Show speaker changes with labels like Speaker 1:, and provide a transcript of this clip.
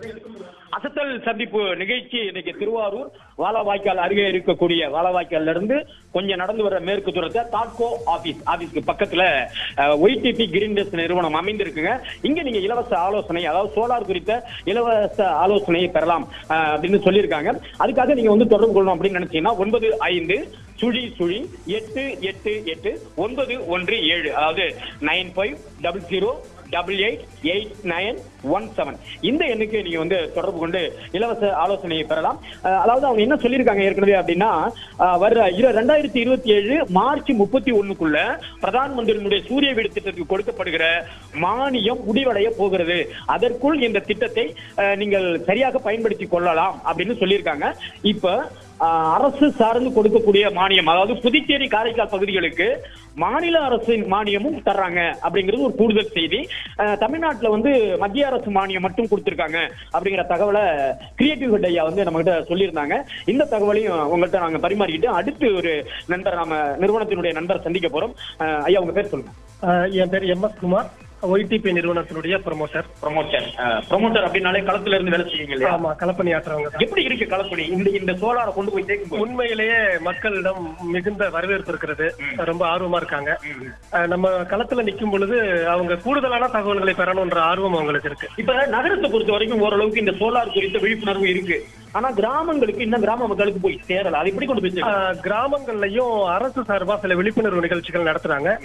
Speaker 1: அசத்தல் சந்திப்பு நிகழ்ச்சி இன்னைக்கு திருவாரூர் வாழவாய்க்கால் அருகே இருக்கக்கூடிய வாழவாய்க்கால்ல இருந்து கொஞ்சம் நடந்து வர மேற்கு தூரத்தை தாட்கோ ஆபீஸ் ஆபீஸ்க்கு பக்கத்துல ஒய்டிபி கிரீன் டெஸ்ட் நிறுவனம் அமைந்திருக்குங்க இங்க நீங்க இலவச ஆலோசனை அதாவது சோலார் குறித்த இலவச ஆலோசனையை பெறலாம் அஹ், அப்படின்னு சொல்லியிருக்காங்க அதுக்காக நீங்க வந்து தொடர்பு கொள்ளணும் அப்படின்னு நினைச்சீங்கன்னா ஒன்பது ஐந்து சுழி சுழி எட்டு எட்டு எட்டு ஒன்பது ஒன்று ஏழு அதாவது nine five double zero double eight eight nine one seven இந்த எண்ணுக்கு நீங்க வந்து தொடர்பு கொண்டு இலவச ஆலோசனையை பெறலாம் அஹ் அதாவது அவங்க என்ன சொல்லியிருக்காங்க ஏற்கனவே அப்படின்னா அஹ் வர்ற இரு ரெண்டாயிரத்தி இருபத்தி ஏழு மார்ச் முப்பத்தி ஒண்ணுக்குள்ள பிரதான் மந்திரியினுடைய சூரிய வீடு திட்டத்துக்கு கொடுக்கப்படுகிற மானியம் முடிவடைய போகிறது அதற்குள் இந்த திட்டத்தை அஹ், நீங்கள் சரியாக பயன்படுத்திக் கொள்ளலாம் அப்படின்னு சொல்லியிருக்காங்க இப்ப ஆஹ் அரசு சார்ந்து கொடுக்கக்கூடிய மானியம் அதாவது புதுச்சேரி காரைக்கால் பகுதிகளுக்கு மாநில அரசின் மானியமும் தர்றாங்க அப்படிங்கிறது ஒரு கூடுதல் செய்தி ஆஹ் தமிழ்நாட்டுல வந்து மத்திய அரசு மானியம் மட்டும் கொடுத்திருக்காங்க அப்படிங்கிற தகவலை கிரியேட்டிவ் ஹெட் ஐயா வந்து நம்ம கிட்ட சொல்லியிருந்தாங்க இந்த தகவலையும் உங்கள்கிட்ட நாங்க பரிமாறிக்கிட்டு அடுத்து ஒரு நண்பர் நாம நிறுவனத்தினுடைய நண்பர் சந்திக்க போறோம் ஆஹ் ஐயா உங்க பேர் சொல்லுங்க
Speaker 2: ஆஹ் என் பேர் எம் எஸ் குமார் ஒய்டிபி நிறுவனத்தினுடைய ப்ரொமோட்டர்
Speaker 1: ப்ரொமோட்டர் ப்ரொமோட்டர் அப்படின்னாலே களத்துல இருந்து வேலை செய்வீங்க இல்லையா
Speaker 2: ஆமா களப்பணி ஆற்றுறவங்க தான்.
Speaker 1: எப்படி இருக்கு களப்பணி இந்த இந்த சோலாரை கொண்டு போய் சேர்க்கும் போது
Speaker 2: உண்மையிலேயே மக்களிடம் மிகுந்த வரவேற்பு இருக்கிறது ரொம்ப ஆர்வமா இருக்காங்க ஆஹ் நம்ம களத்துல நிக்கும் பொழுது அவங்க கூடுதலான தகவல்களை பெறணும்ன்ற ஆர்வம் அவங்களுக்கு இருக்கு
Speaker 1: இப்ப நகரத்தை பொறுத்த வரைக்கும் ஓரளவுக்கு இந்த சோலார் குறித்த விழிப்புணர்வு இருக்கு ஆனா கிராமங்களுக்கு இன்னும் கிராம மக்களுக்கு போய் சேரல அது எப்படி கொண்டு போய் சேர்க்கணும்?
Speaker 2: ஆஹ் கிராமங்கள்லயும் அரசு சார்பா சில விழிப்புணர்வு நிகழ்ச்சிகள் நடத்துறாங்க